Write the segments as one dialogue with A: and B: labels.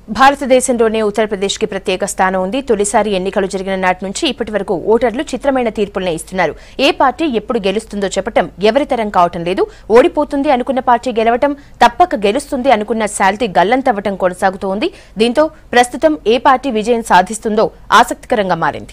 A: భారతదేశంలోనే ఉత్తరప్రదేశ్కి ప్రత్యేక స్థానం ఉంది తొలిసారి ఎన్నికలు జరిగిన నాటి నుంచి ఇప్పటి వరకు ఓటర్లు చిత్రమైన తీర్పులనే ఇస్తున్నారు ఏ పార్టీ ఎప్పుడు గెలుస్తుందో చెప్పటం ఎవరి తరం కావటం లేదు ఓడిపోతుంది అనుకున్న పార్టీ గెలవటం తప్పక గెలుస్తుంది అనుకున్న శాల్తీ గల్లంతవ్వటం కొనసాగుతోంది దీంతో ప్రస్తుతం ఏ పార్టీ విజయం సాధిస్తుందో ఆసక్తికరంగా మారింది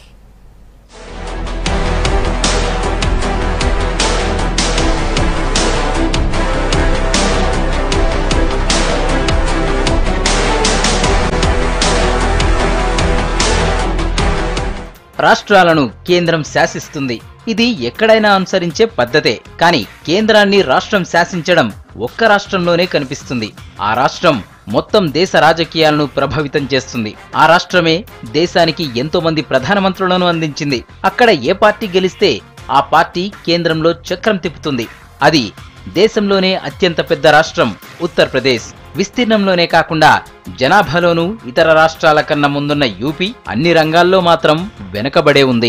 B: రాష్ట్రాలను కేంద్రం శాసిస్తుంది ఇది ఎక్కడైనా అనుసరించే పద్ధతే కానీ కేంద్రాన్ని రాష్ట్రం శాసించడం ఒక్క రాష్ట్రంలోనే కనిపిస్తుంది ఆ రాష్ట్రం మొత్తం దేశ రాజకీయాలను ప్రభావితం చేస్తుంది ఆ రాష్ట్రమే దేశానికి ఎంతో మంది ప్రధానమంత్రులను అందించింది అక్కడ ఏ పార్టీ గెలిస్తే ఆ పార్టీ కేంద్రంలో చక్రం తిప్పుతుంది అది దేశంలోనే అత్యంత పెద్ద రాష్ట్రం ఉత్తరప్రదేశ్ విస్తీర్ణంలోనే కాకుండా జనాభాలోనూ ఇతర రాష్ట్రాల కన్నా ముందున్న యూపీ అన్ని రంగాల్లో మాత్రం వెనుకబడే ఉంది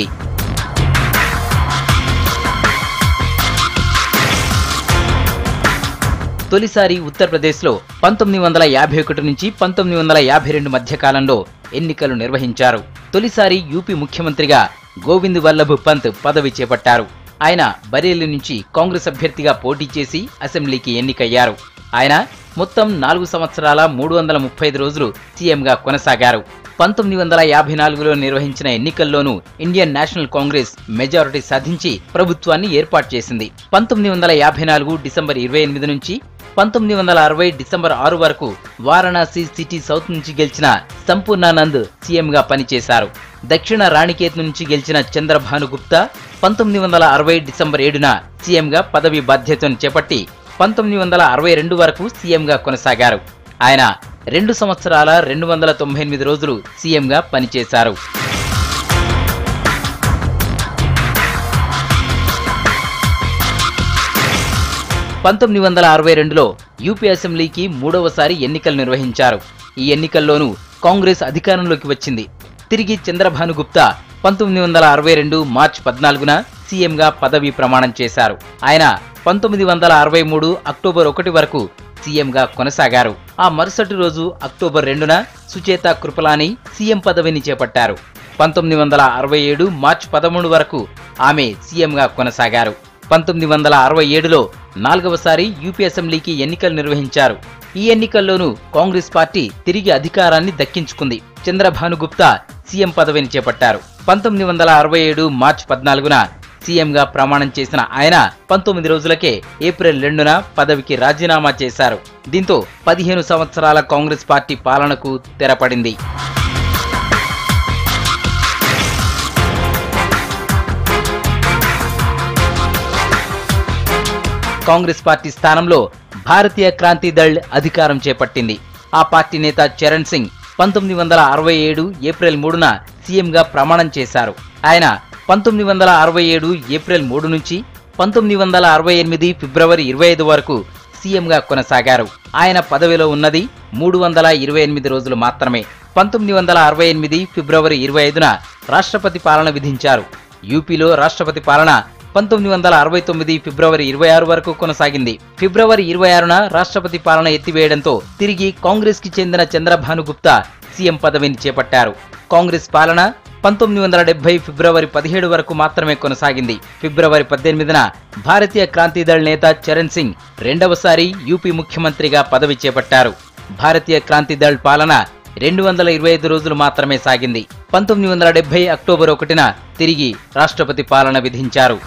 B: తొలిసారి ఉత్తరప్రదేశ్లో పంతొమ్మిది వందల యాభై ఒకటి నుంచి పంతొమ్మిది వందల యాభై రెండు మధ్య కాలంలో ఎన్నికలు నిర్వహించారు తొలిసారి యూపీ ముఖ్యమంత్రిగా గోవింద్ వల్లభ్ పంత్ పదవి చేపట్టారు ఆయన బరేలి నుంచి కాంగ్రెస్ అభ్యర్థిగా పోటీ చేసి అసెంబ్లీకి ఎన్నికయ్యారు ఆయన మొత్తం నాలుగు సంవత్సరాల మూడు వందల ముప్పై ఐదు రోజులు సీఎంగా కొనసాగారు పంతొమ్మిది వందల యాభై నాలుగులో నిర్వహించిన ఎన్నికల్లోనూ ఇండియన్ నేషనల్ కాంగ్రెస్ మెజారిటీ సాధించి ప్రభుత్వాన్ని ఏర్పాటు చేసింది పంతొమ్మిది వందల యాభై నాలుగు డిసెంబర్ ఇరవై ఎనిమిది నుంచి పంతొమ్మిది వందల అరవై డిసెంబర్ ఆరు వరకు వారణాసి సిటీ సౌత్ నుంచి గెలిచిన సంపూర్ణానంద్ సీఎంగా పనిచేశారు దక్షిణ రాణికేత్ నుంచి గెలిచిన చంద్రభాను గుప్తా పంతొమ్మిది వందల అరవై డిసెంబర్ ఏడున సీఎంగా పదవి బాధ్యతను చేపట్టి పంతొమ్మిది వందల అరవై రెండు వరకు సీఎంగా కొనసాగారు ఆయన రెండు సంవత్సరాల రెండు వందల తొంభై ఎనిమిది రోజులు సీఎంగా పనిచేశారు పంతొమ్మిది వందల అరవై రెండులో యూపీ అసెంబ్లీకి మూడవసారి ఎన్నికలు నిర్వహించారు ఈ ఎన్నికల్లోనూ కాంగ్రెస్ అధికారంలోకి వచ్చింది తిరిగి చంద్రభాను గుప్తా పంతొమ్మిది వందల అరవై రెండు మార్చి పద్నాలుగున సీఎంగా పదవీ ప్రమాణం చేశారు ఆయన పంతొమ్మిది వందల అరవై మూడు అక్టోబర్ ఒకటి వరకు సీఎంగా కొనసాగారు ఆ మరుసటి రోజు అక్టోబర్ రెండున సుచేత కృపలాని సీఎం పదవిని చేపట్టారు పంతొమ్మిది వందల అరవై ఏడు మార్చి పదమూడు వరకు ఆమె సీఎంగా కొనసాగారు పంతొమ్మిది వందల అరవై ఏడులో నాలుగవసారి యూపీ అసెంబ్లీకి ఎన్నికలు నిర్వహించారు ఈ ఎన్నికల్లోనూ కాంగ్రెస్ పార్టీ తిరిగి అధికారాన్ని దక్కించుకుంది చంద్రభాను గుప్తా సీఎం పదవిని చేపట్టారు పంతొమ్మిది వందల అరవై ఏడు మార్చి పద్నాలుగున సీఎంగా ప్రమాణం చేసిన ఆయన పంతొమ్మిది రోజులకే ఏప్రిల్ రెండున పదవికి రాజీనామా చేశారు దీంతో పదిహేను సంవత్సరాల కాంగ్రెస్ పార్టీ పాలనకు తెరపడింది కాంగ్రెస్ పార్టీ స్థానంలో భారతీయ క్రాంతి దళ్ అధికారం చేపట్టింది ఆ పార్టీ నేత చరణ్ సింగ్ పంతొమ్మిది వందల అరవై ఏడు ఏప్రిల్ మూడున సీఎంగా ప్రమాణం చేశారు ఆయన పంతొమ్మిది వందల అరవై ఏడు ఏప్రిల్ మూడు నుంచి పంతొమ్మిది వందల అరవై ఎనిమిది ఫిబ్రవరి ఇరవై ఐదు వరకు సీఎంగా కొనసాగారు ఆయన పదవిలో ఉన్నది మూడు వందల ఇరవై ఎనిమిది రోజులు మాత్రమే పంతొమ్మిది వందల అరవై ఎనిమిది ఫిబ్రవరి ఇరవై ఐదున రాష్ట్రపతి పాలన విధించారు యూపీలో రాష్ట్రపతి పాలన పంతొమ్మిది వందల అరవై తొమ్మిది ఫిబ్రవరి ఇరవై ఆరు వరకు కొనసాగింది ఫిబ్రవరి ఇరవై ఆరున రాష్ట్రపతి పాలన ఎత్తివేయడంతో తిరిగి కాంగ్రెస్ కి చెందిన చంద్రభాను గుప్తా సీఎం పదవిని చేపట్టారు కాంగ్రెస్ పాలన పంతొమ్మిది వందల డెబ్బై ఫిబ్రవరి పదిహేడు వరకు మాత్రమే కొనసాగింది ఫిబ్రవరి పద్దెనిమిదిన భారతీయ క్రాంతిదళ్ నేత చరణ్ సింగ్ రెండవసారి యూపీ ముఖ్యమంత్రిగా పదవి చేపట్టారు భారతీయ క్రాంతిదళ్ పాలన రెండు వందల ఇరవై ఐదు రోజులు మాత్రమే సాగింది పంతొమ్మిది వందల డెబ్బై అక్టోబర్ ఒకటిన తిరిగి రాష్ట్రపతి పాలన విధించారు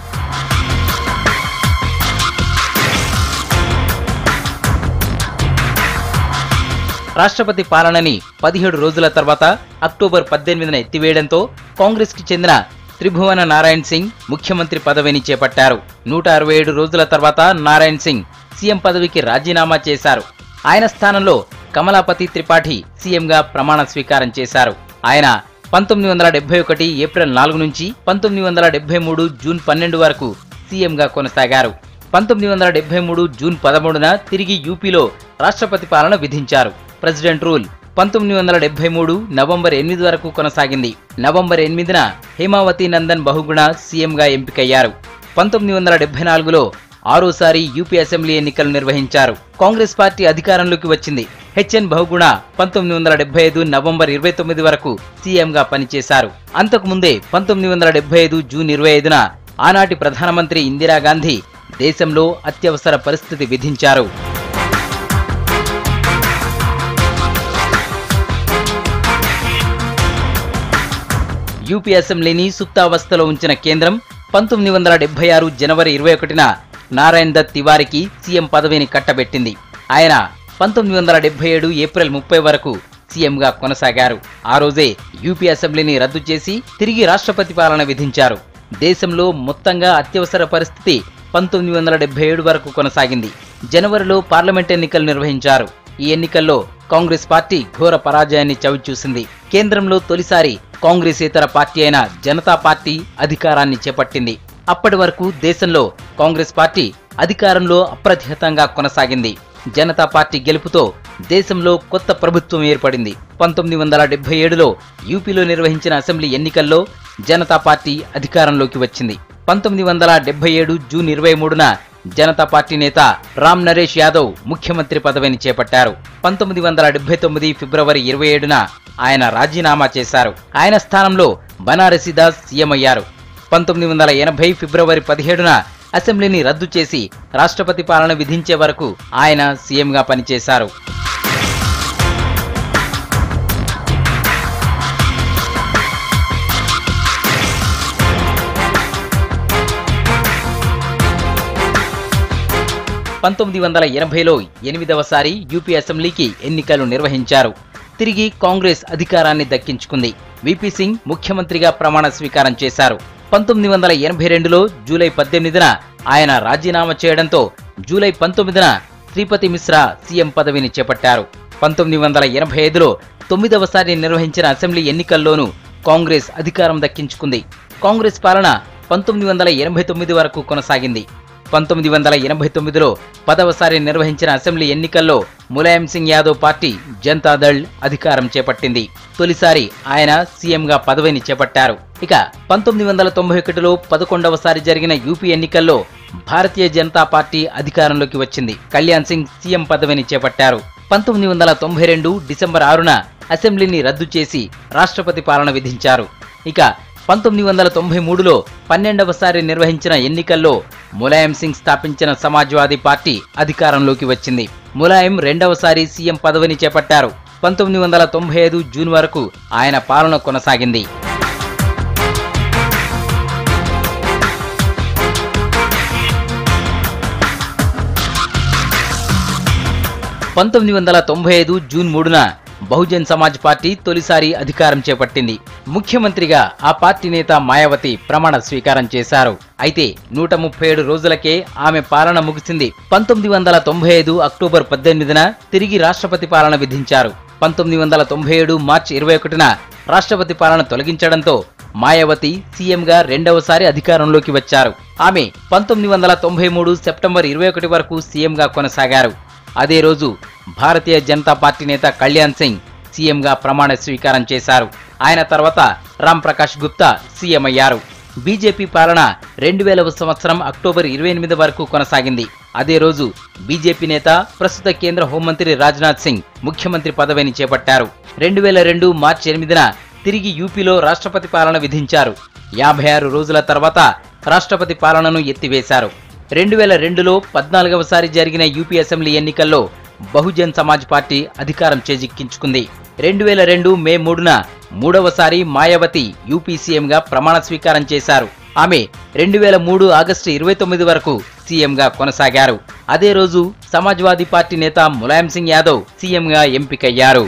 B: రాష్ట్రపతి పాలనని పదిహేడు రోజుల తర్వాత అక్టోబర్ పద్దెనిమిదిన ఎత్తివేయడంతో కాంగ్రెస్ కి చెందిన త్రిభువన నారాయణ్ సింగ్ ముఖ్యమంత్రి పదవిని చేపట్టారు నూట అరవై ఏడు రోజుల తర్వాత నారాయణ్ సింగ్ సీఎం పదవికి రాజీనామా చేశారు ఆయన స్థానంలో కమలాపతి త్రిపాఠి సీఎంగా ప్రమాణ స్వీకారం చేశారు ఆయన పంతొమ్మిది వందల డెబ్బై ఒకటి ఏప్రిల్ నాలుగు నుంచి పంతొమ్మిది వందల డెబ్బై మూడు జూన్ పన్నెండు వరకు సీఎంగా కొనసాగారు పంతొమ్మిది వందల డెబ్బై మూడు జూన్ పదమూడున తిరిగి యూపీలో రాష్ట్రపతి పాలన విధించారు ప్రెసిడెంట్ రూల్ పంతొమ్మిది వందల డెబ్బై మూడు నవంబర్ ఎనిమిది వరకు కొనసాగింది నవంబర్ ఎనిమిదిన హేమావతి నందన్ బహుగుణ సీఎంగా ఎంపికయ్యారు పంతొమ్మిది వందల డెబ్బై నాలుగులో ఆరోసారి యూపీ అసెంబ్లీ ఎన్నికలు నిర్వహించారు కాంగ్రెస్ పార్టీ అధికారంలోకి వచ్చింది హెచ్ఎన్ బహుగుణ పంతొమ్మిది వందల డెబ్బై ఐదు నవంబర్ ఇరవై తొమ్మిది వరకు సీఎంగా పనిచేశారు అంతకుముందే పంతొమ్మిది వందల డెబ్బై ఐదు జూన్ ఇరవై ఐదున ఆనాటి ప్రధానమంత్రి ఇందిరాగాంధీ దేశంలో అత్యవసర పరిస్థితి విధించారు యూపీ అసెంబ్లీని సుప్తావస్థలో ఉంచిన కేంద్రం పంతొమ్మిది వందల డెబ్బై ఆరు జనవరి ఇరవై ఒకటిన నారాయణ్ దత్ తివారికి సీఎం పదవిని కట్టబెట్టింది ఆయన పంతొమ్మిది వందల డెబ్బై ఏడు ఏప్రిల్ ముప్పై వరకు సీఎంగా కొనసాగారు ఆ రోజే యూపీ అసెంబ్లీని రద్దు చేసి తిరిగి రాష్ట్రపతి పాలన విధించారు దేశంలో మొత్తంగా అత్యవసర పరిస్థితి పంతొమ్మిది వందల డెబ్బై ఏడు వరకు కొనసాగింది జనవరిలో పార్లమెంట్ ఎన్నికలు నిర్వహించారు ఈ ఎన్నికల్లో కాంగ్రెస్ పార్టీ ఘోర పరాజయాన్ని చవిచూసింది కేంద్రంలో తొలిసారి కాంగ్రెసేతర పార్టీ అయిన జనతా పార్టీ అధికారాన్ని చేపట్టింది అప్పటి వరకు దేశంలో కాంగ్రెస్ పార్టీ అధికారంలో అప్రతిహతంగా కొనసాగింది జనతా పార్టీ గెలుపుతో దేశంలో కొత్త ప్రభుత్వం ఏర్పడింది పంతొమ్మిది వందల డెబ్బై ఏడులో యూపీలో నిర్వహించిన అసెంబ్లీ ఎన్నికల్లో జనతా పార్టీ అధికారంలోకి వచ్చింది పంతొమ్మిది వందల డెబ్బై ఏడు జూన్ ఇరవై మూడున జనతా పార్టీ నేత రామ్ నరేష్ యాదవ్ ముఖ్యమంత్రి పదవిని చేపట్టారు పంతొమ్మిది వందల డెబ్బై తొమ్మిది ఫిబ్రవరి ఇరవై ఏడున ఆయన రాజీనామా చేశారు ఆయన స్థానంలో బనారసిదాస్ సీఎం అయ్యారు పంతొమ్మిది వందల ఎనభై ఫిబ్రవరి పదిహేడున అసెంబ్లీని రద్దు చేసి రాష్ట్రపతి పాలన విధించే వరకు ఆయన సీఎంగా పనిచేశారు పంతొమ్మిది వందల ఎనభైలో ఎనిమిదవసారి యూపీ అసెంబ్లీకి ఎన్నికలు నిర్వహించారు తిరిగి కాంగ్రెస్ అధికారాన్ని దక్కించుకుంది విపి సింగ్ ముఖ్యమంత్రిగా ప్రమాణ స్వీకారం చేశారు పంతొమ్మిది వందల ఎనభై రెండులో జూలై పద్దెనిమిదిన ఆయన రాజీనామా చేయడంతో జూలై పంతొమ్మిదిన శ్రీపతి మిశ్రా సీఎం పదవిని చేపట్టారు పంతొమ్మిది వందల ఎనభై ఐదులో తొమ్మిదవసారి నిర్వహించిన అసెంబ్లీ ఎన్నికల్లోనూ కాంగ్రెస్ అధికారం దక్కించుకుంది కాంగ్రెస్ పాలన పంతొమ్మిది వందల ఎనభై తొమ్మిది వరకు కొనసాగింది పంతొమ్మిది వందల ఎనభై తొమ్మిదిలో పదవసారి నిర్వహించిన అసెంబ్లీ ఎన్నికల్లో ములాయం సింగ్ యాదవ్ పార్టీ జనతాదళ్ అధికారం చేపట్టింది తొలిసారి ఆయన సీఎంగా పదవిని చేపట్టారు ఇక పంతొమ్మిది వందల తొంభై ఒకటిలో పదకొండవసారి జరిగిన యూపీ ఎన్నికల్లో భారతీయ జనతా పార్టీ అధికారంలోకి వచ్చింది కళ్యాణ్ సింగ్ సీఎం పదవిని చేపట్టారు పంతొమ్మిది వందల తొంభై రెండు డిసెంబర్ ఆరున అసెంబ్లీని రద్దు చేసి రాష్ట్రపతి పాలన విధించారు ఇక పంతొమ్మిది వందల తొంభై మూడులో పన్నెండవసారి నిర్వహించిన ఎన్నికల్లో ములాయం సింగ్ స్థాపించిన సమాజ్వాదీ పార్టీ అధికారంలోకి వచ్చింది ములాయం రెండవసారి సీఎం పదవిని చేపట్టారు పంతొమ్మిది వందల తొంభై ఐదు జూన్ వరకు ఆయన పాలన కొనసాగింది పంతొమ్మిది వందల తొంభై ఐదు జూన్ మూడున బహుజన్ సమాజ్ పార్టీ తొలిసారి అధికారం చేపట్టింది ముఖ్యమంత్రిగా ఆ పార్టీ నేత మాయావతి ప్రమాణ స్వీకారం చేశారు అయితే నూట ముప్పై ఏడు రోజులకే ఆమె పాలన ముగిసింది పంతొమ్మిది వందల తొంభై ఐదు అక్టోబర్ పద్దెనిమిదిన తిరిగి రాష్ట్రపతి పాలన విధించారు పంతొమ్మిది వందల తొంభై ఏడు మార్చి ఇరవై ఒకటిన రాష్ట్రపతి పాలన తొలగించడంతో మాయావతి సీఎంగా రెండవసారి అధికారంలోకి వచ్చారు ఆమె పంతొమ్మిది వందల తొంభై మూడు సెప్టెంబర్ ఇరవై ఒకటి వరకు సీఎంగా కొనసాగారు అదే రోజు భారతీయ జనతా పార్టీ నేత కళ్యాణ్ సింగ్ సీఎంగా ప్రమాణ స్వీకారం చేశారు ఆయన తర్వాత రామ్ ప్రకాష్ గుప్తా సీఎం అయ్యారు బీజేపీ పాలన రెండు వేలవ సంవత్సరం అక్టోబర్ ఇరవై ఎనిమిది వరకు కొనసాగింది అదే రోజు బీజేపీ నేత ప్రస్తుత కేంద్ర హోంమంత్రి రాజ్నాథ్ సింగ్ ముఖ్యమంత్రి పదవిని చేపట్టారు రెండు వేల రెండు మార్చి ఎనిమిదిన తిరిగి యూపీలో రాష్ట్రపతి పాలన విధించారు యాభై ఆరు రోజుల తర్వాత రాష్ట్రపతి పాలనను ఎత్తివేశారు రెండు వేల రెండులో పద్నాలుగవసారి జరిగిన యూపీ అసెంబ్లీ ఎన్నికల్లో బహుజన్ సమాజ్ పార్టీ అధికారం చేజిక్కించుకుంది రెండు వేల రెండు మే మూడున మూడవసారి మాయావతి యూపీ సీఎంగా ప్రమాణ స్వీకారం చేశారు ఆమె రెండు వేల మూడు ఆగస్టు ఇరవై తొమ్మిది వరకు సీఎంగా కొనసాగారు అదే రోజు సమాజ్వాదీ పార్టీ నేత ములాయం సింగ్ యాదవ్ సీఎంగా ఎంపికయ్యారు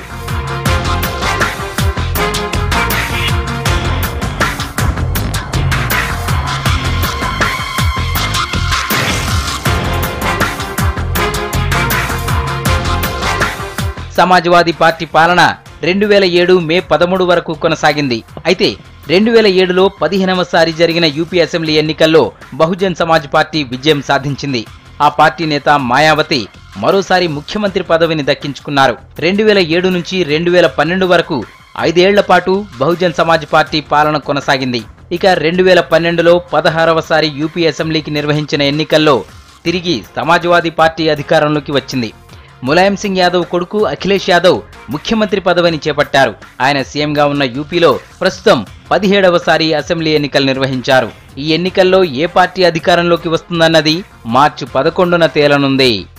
B: సమాజ్వాదీ పార్టీ పాలన రెండు వేల ఏడు మే పదమూడు వరకు కొనసాగింది అయితే రెండు వేల ఏడులో పదిహేనవసారి జరిగిన యూపీ అసెంబ్లీ ఎన్నికల్లో బహుజన్ సమాజ్ పార్టీ విజయం సాధించింది ఆ పార్టీ నేత మాయావతి మరోసారి ముఖ్యమంత్రి పదవిని దక్కించుకున్నారు రెండు వేల ఏడు నుంచి రెండు వేల పన్నెండు వరకు ఐదేళ్ల పాటు బహుజన్ సమాజ్ పార్టీ పాలన కొనసాగింది ఇక రెండు వేల పన్నెండులో పదహారవసారి యూపీ అసెంబ్లీకి నిర్వహించిన ఎన్నికల్లో తిరిగి సమాజ్వాదీ పార్టీ అధికారంలోకి వచ్చింది ములాయం సింగ్ యాదవ్ కొడుకు అఖిలేష్ యాదవ్ ముఖ్యమంత్రి పదవిని చేపట్టారు ఆయన సీఎంగా ఉన్న యూపీలో ప్రస్తుతం పదిహేడవసారి అసెంబ్లీ ఎన్నికలు నిర్వహించారు ఈ ఎన్నికల్లో ఏ పార్టీ అధికారంలోకి వస్తుందన్నది మార్చి పదకొండున తేలనుంది